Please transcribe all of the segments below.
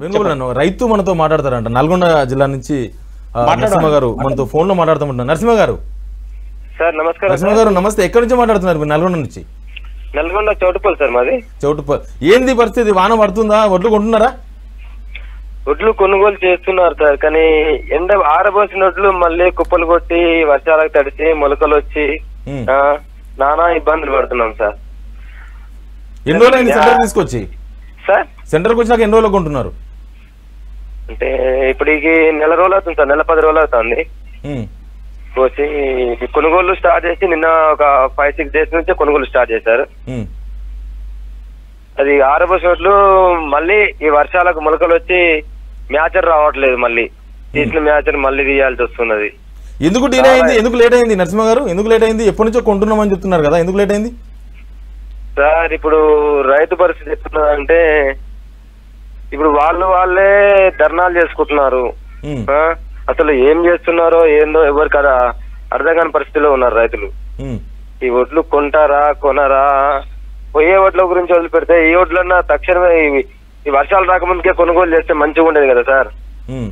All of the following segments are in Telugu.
వేణుగోపాల్ రైతు మనతో మాట్లాడతారంట నల్గొండ జిల్లా నుంచి ఆ, మాట్లాడండి. నరసింహ గారు మనతో ఫోన్ లో మాట్లాడతామంటున్నారు నరసింహ గారు సార్ నమస్కారం నరసింహ సార్. గారు నమస్తే ఎక్కడి నుంచి మాట్లాడుతున్నారు మీరు నల్గొండ నుంచి నల్గొండ చౌటుపల్లి సార్ మాది చౌటు ఏంది పరిస్థితి వాన పడుతుందా ఒడ్లు కొంటున్నారా వడ్లు కొనుగోలు చేస్తున్నారు సార్ కానీ ఎండ ఆరబోసిన వడ్లు మళ్ళీ కుప్పలు కొట్టి వర్షాలకు తడిచి మొలకలు వచ్చి ఉమ్. ఆ, నానా ఇబ్బందులు పడుతున్నాం సార్ ఎన్ని రోజులు అయింది సెంటర్ తీసుకొచ్చి సార్ సెంటర్కి వచ్చినాక ఎన్ని రోజులు కొంటున్నారు అంటే ఇప్పటికి నెల రోజులు అవుతుంది సార్ నెల పది రోజులు అవుతుంది ఉమ్. వచ్చి ఇది కొనుగోలు స్టార్ట్ చేసి నిన్న ఒక ఫైవ్ సిక్స్ డేస్ నుంచి కొనుగోలు స్టార్ట్ చేశారు ఉమ్. అది ఆరబోసిన వడ్లు మళ్ళీ ఈ వర్షాలకు మొలకలు వచ్చి మ్యాచర్ రావట్లేదు మళ్ళీ తీసిన మ్యాచర్ మళ్ళీ తీయాల్సి వస్తున్నది ఎందుకు డిలే అయింది ఎందుకు లేట్ అయింది నరసింహ గారు ఎందుకు లేట్ అయింది ఎప్పటి నుంచో కొంటున్నామని చెప్తున్నారు కదా ఎందుకు లేట్ అయింది సార్ ఇప్పుడు రైతు పరిస్థితి ఎట్లున్నదంటే ఇప్పుడు వాళ్ళు వాళ్ళే ధర్నాలు చేసుకుంటున్నారు ఉమ్. ఆ? అసలు ఏం చేస్తున్నారో ఏందో ఎవరికి అలా అర్థం కాని పరిస్థితిలో ఉన్నారు రైతులు ఉమ్. ఈ ఒడ్లు కొంటారా కొనరా పోయే ఒడ్ల గురించి వదిలిపెడితే ఈ ఒడ్లన్నా తక్షణమే ఈ- ఈ వర్షాలు రాకముందుకే కొనుగోలు చేస్తే మంచిగా ఉండేది కదా సార్ ఉమ్.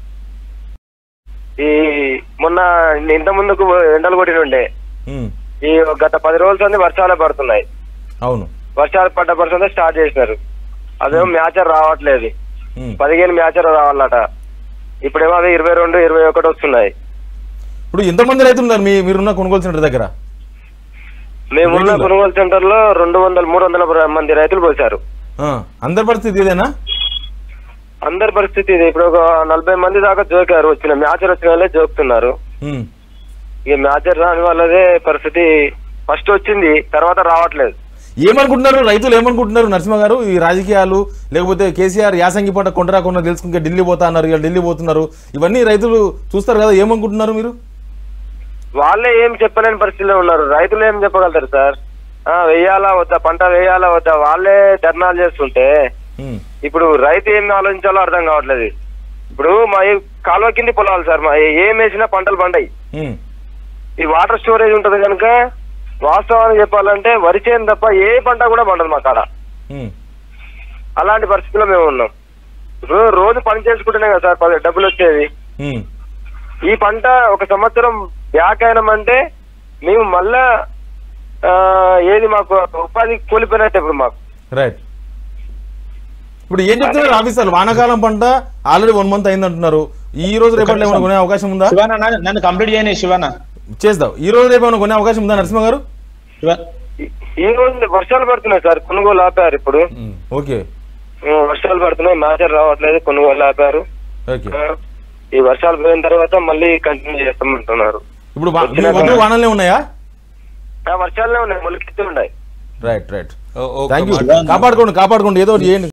ఈ మొన్న ఇంత ముందుకు ఎండలు కొట్టిన ఉండే ఉమ్. ఈ గత పది రోజుల నుండి వర్షాలే పడుతున్నాయి అవును వర్షాలు పడ్డ పడుతుంటే స్టార్ట్ చేసినారు అదేమో మ్యాచర్ రావట్లేదు ఉమ్. పదిహేను మ్యాచర్ రావాలట ఇప్పుడేమో అవి ఇరవై రెండు ఇరవై ఒకటి వస్తున్నాయి ఇప్పుడు ఎంతమంది రైతులు ఉన్నారు మీ మీరున్న కొనుగోలు సెంటర్ దగ్గర మేమున్న రైతులా? కొనుగోలు సెంటర్ లో రెండు వందల మూడు వందల మంది రైతులు పోసారు ఆ, అందరి పరిస్థితి ఇదేనా అందరి పరిస్థితి ఇది ఇప్పుడు ఒక నలభై మంది దాకా జోకారు వచ్చిన మ్యాచర్ వచ్చిన వాళ్ళే జోకుతున్నారు ఉమ్. ఇక మ్యాచర్ రాని వాళ్ళదే పరిస్థితి ఫస్ట్ వచ్చింది తర్వాత రావట్లేదు ఏమనుకుంటున్నారు రైతులు ఏమనుకుంటున్నారు నరసింహ గారు ఈ రాజకీయాలు లేకపోతే కేసీఆర్ యాసంగి పంట కొండరా కొండ తెలుసుకుంటే ఢిల్లీ పోతా అన్నారు ఇవాళ ఢిల్లీ పోతున్నారు ఇవన్నీ రైతులు చూస్తారు కదా ఏమనుకుంటున్నారు మీరు వాళ్ళే ఏం చెప్పలేని పరిస్థితిలో ఉన్నారు రైతులు ఏం చెప్పగలుగుతారు సార్ ఆ వేయాలా వద్దా పంట వేయాలా వద్దా వాళ్ళే ధర్నాలు చేస్తుంటే ఉమ్. ఇప్పుడు రైతు ఏం ఆలోచించాలో అర్థం కావట్లేదు ఇప్పుడు మా ఈ కాలువ కింది పొలాలు సార్ మా ఏం వేసినా పంటలు పండాయి ఉమ్. ఈ వాటర్ స్టోరేజ్ ఉంటది కనుక వాస్తవానికి చెప్పాలంటే వరి చేను తప్ప ఏ పంట కూడా పండదు మా కాడ ఉమ్. అలాంటి పరిస్థితిలో మేము ఉన్నాం ఇప్పుడు రోజు పని చేసుకుంటేనే కదా సార్ పది డబ్బులు వచ్చేది ఉమ్. ఈ పంట ఒక సంవత్సరం బ్యాక్ అయినామంటే మేము మళ్ళా ఆ, ఏది మాకు ఉపాధి కూలిపోయినట్టు ఇప్పుడు మాకు రైట్ ఇప్పుడు ఏం చెప్తున్నారు ఆఫీసర్లు వానాకాలం పంట ఆల్రెడీ వన్ మంత్ అయింది అంటున్నారు ఈ రోజు రేపట్లో ఏమైనా కొనే అవకాశం ఉందా శివన్న నన్ను- నన్ను కంప్లీట్ చేయని శివన్న చేద్దాం ఈ రోజు రేపు ఏమైనా కొనే అవకాశం ఉందా నరసింహ గారు శివ ఈ- ఈ రోజు వర్షాలు పడుతున్నాయి సార్ కొనుగోలు ఆపారు ఇప్పుడు ఉమ్. ఓకే ఆ, వర్షాలు పడుతున్నాయి మ్యాచర్ రావట్లేదు కొనుగోలు ఆపారు ఓకే ఆ, ఈ వర్షాలు పోయిన తర్వాత మళ్ళీ కంటిన్యూ చేస్తామంటున్నారు ఇప్పుడు వా- మీ వద్దు వానలే ఉన్నాయా ఆ వర్షాలనే ఉన్నాయి మొలికెత్తి ఉన్నాయి రైట్ రైట్ ఓ- ఓ- థ్యాంక్ యూ మాట- కాపాడుకోండి కాపాడుకోండి ఏదో ఒకటి చేయండి